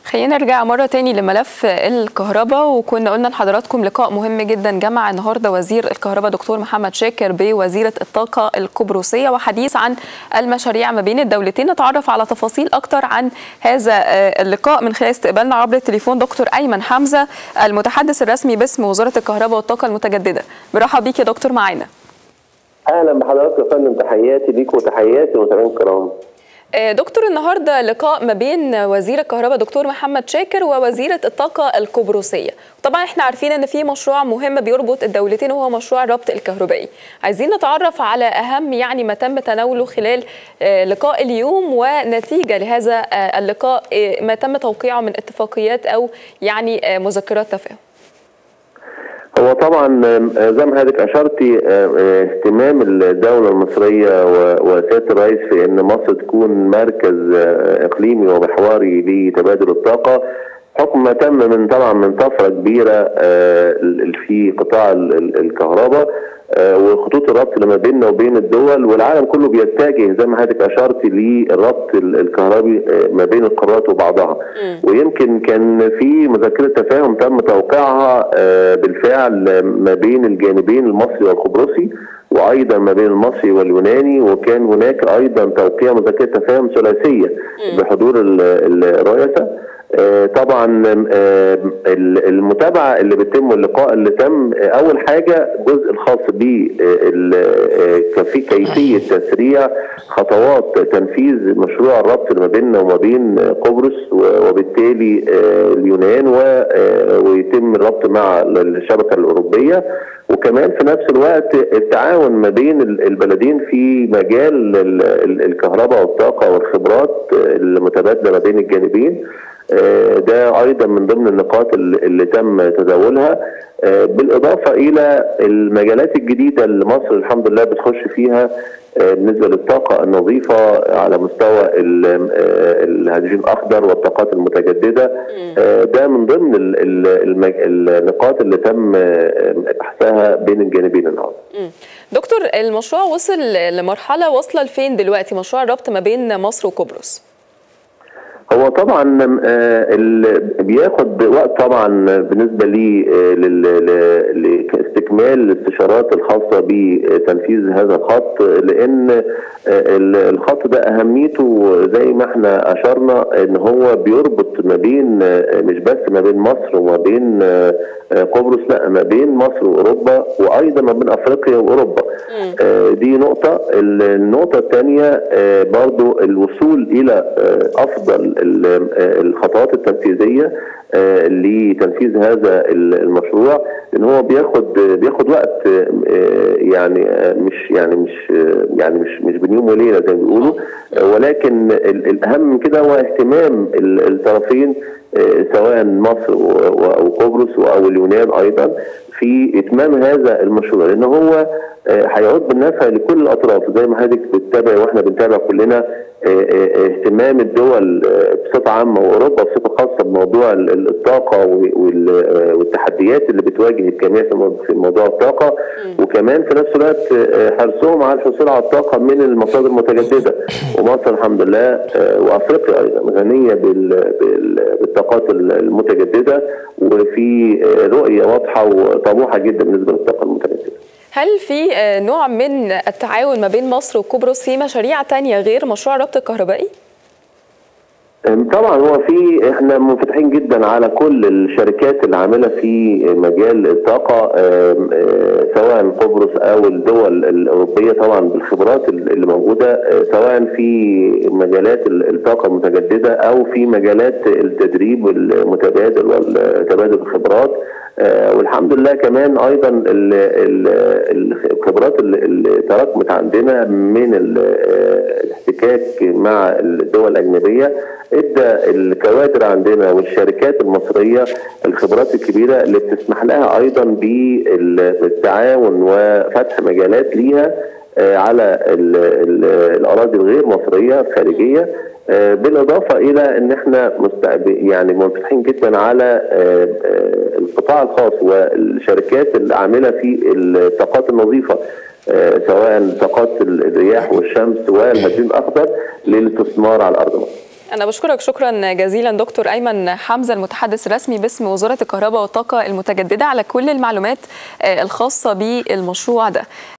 خلينا نرجع مرة تاني لملف الكهرباء وكنا قلنا لحضراتكم لقاء مهم جدا جمع النهاردة وزير الكهرباء دكتور محمد شاكر بوزيرة الطاقة القبرصية وحديث عن المشاريع ما بين الدولتين نتعرف على تفاصيل أكتر عن هذا اللقاء من خلال استقبالنا عبر التليفون دكتور أيمن حمزة المتحدث الرسمي باسم وزارة الكهرباء والطاقة المتجددة برحب بيك يا دكتور معانا اهلا بحضرتك يا فندم تحياتي ليك وتحياتي للمتابعين الكرام دكتور النهارده لقاء ما بين وزير الكهرباء دكتور محمد شاكر ووزيره الطاقه القبرصيه طبعا احنا عارفين ان في مشروع مهم بيربط الدولتين وهو مشروع الربط الكهربائي عايزين نتعرف على اهم يعني ما تم تناوله خلال لقاء اليوم ونتيجه لهذا اللقاء ما تم توقيعه من اتفاقيات او يعني مذكرات تفاهم هو طبعا زي ما حضرتك اشرتي اهتمام الدوله المصريه وسياده الرئيس في ان مصر تكون مركز اقليمي ومحوري لتبادل الطاقه حكم ما تم من طبعا من طفره كبيره في قطاع الكهرباء وخطوط الربط اللي ما بيننا وبين الدول والعالم كله بيتجه زي ما حضرتك اشرت للربط الكهربي ما بين القارات وبعضها م. ويمكن كان في مذكره تفاهم تم توقيعها بالفعل ما بين الجانبين المصري والقبرصي وايضا ما بين المصري واليوناني وكان هناك ايضا توقيع مذكره تفاهم ثلاثيه بحضور الرئاسه طبعا المتابعه اللي بتتم واللقاء اللي تم اول حاجه الجزء الخاص ب في كيفيه تسريع خطوات تنفيذ مشروع الربط ما بيننا وما بين قبرص وبالتالي اليونان ويتم الربط مع الشبكه الاوروبيه وكمان في نفس الوقت التعاون ما بين البلدين في مجال الكهرباء والطاقه والخبرات المتبادله ما بين الجانبين ده ايضا من ضمن النقاط اللي تم تداولها بالاضافه الى المجالات الجديده اللي مصر الحمد لله بتخش فيها بالنسبه للطاقه النظيفه على مستوى الهيدروجين الاخضر والطاقات المتجدده ده من ضمن النقاط اللي تم بحثها بين الجانبين النهارده. دكتور المشروع وصل لمرحله واصله لفين دلوقتي مشروع الربط ما بين مصر وقبرص؟ هو طبعا بياخد وقت طبعا بالنسبه لي لاستكمال الاستشارات الخاصه بتنفيذ هذا الخط لان الخط ده اهميته زي ما احنا اشرنا ان هو بيربط ما بين مش بس ما بين مصر وما بين قبرص لا ما بين مصر واوروبا وايضا ما بين افريقيا واوروبا دي نقطه النقطه الثانيه برضو الوصول الى افضل الخطوات التنفيذيه لتنفيذ هذا المشروع لان هو بياخد بياخد وقت يعني مش يعني مش يعني مش مش بين يوم وليله زي ما بيقولوا ولكن الاهم من كده هو اهتمام الطرفين سواء مصر وقبرص او اليونان ايضا في اتمام هذا المشروع لان هو هيعود بالنفع لكل الاطراف زي ما حضرتك بتتابع واحنا بنتابع كلنا اهتمام الدول بصفه عامه واوروبا بصفه خاصه بموضوع الطاقه والتحديات اللي بتواجه الجميع في موضوع الطاقه وكمان في نفس الوقت حرصهم على الحصول على الطاقه من المصادر المتجدده ومصر الحمد لله وافريقيا ايضا غنيه بالطاقات المتجدده وفي رؤيه واضحه وطموحه جدا بالنسبه للطاقه المتجدده. هل في نوع من التعاون ما بين مصر وقبرص في مشاريع تانية غير مشروع الربط الكهربائي؟ طبعا هو في احنا منفتحين جدا على كل الشركات اللي عامله في مجال الطاقه سواء قبرص او الدول الاوروبيه طبعا بالخبرات اللي موجوده سواء في مجالات الطاقه المتجدده او في مجالات التدريب المتبادل وتبادل الخبرات والحمد لله كمان ايضا الخبرات اللي تراكمت عندنا من الاحتكاك مع الدول الاجنبيه ادى الكوادر عندنا والشركات المصريه الخبرات الكبيره اللي بتسمح لها ايضا بالتعاون وفتح مجالات ليها على الاراضي الغير مصريه الخارجيه بالاضافه الى ان احنا يعني منفتحين جدا على القطاع الخاص والشركات العامله في الطاقات النظيفه سواء طاقات الرياح والشمس والهيدروجين الاخضر للاستثمار على ارض مصر. أنا بشكرك شكرا جزيلا دكتور أيمن حمزة المتحدث الرسمي باسم وزارة الكهرباء والطاقة المتجددة على كل المعلومات الخاصة بالمشروع ده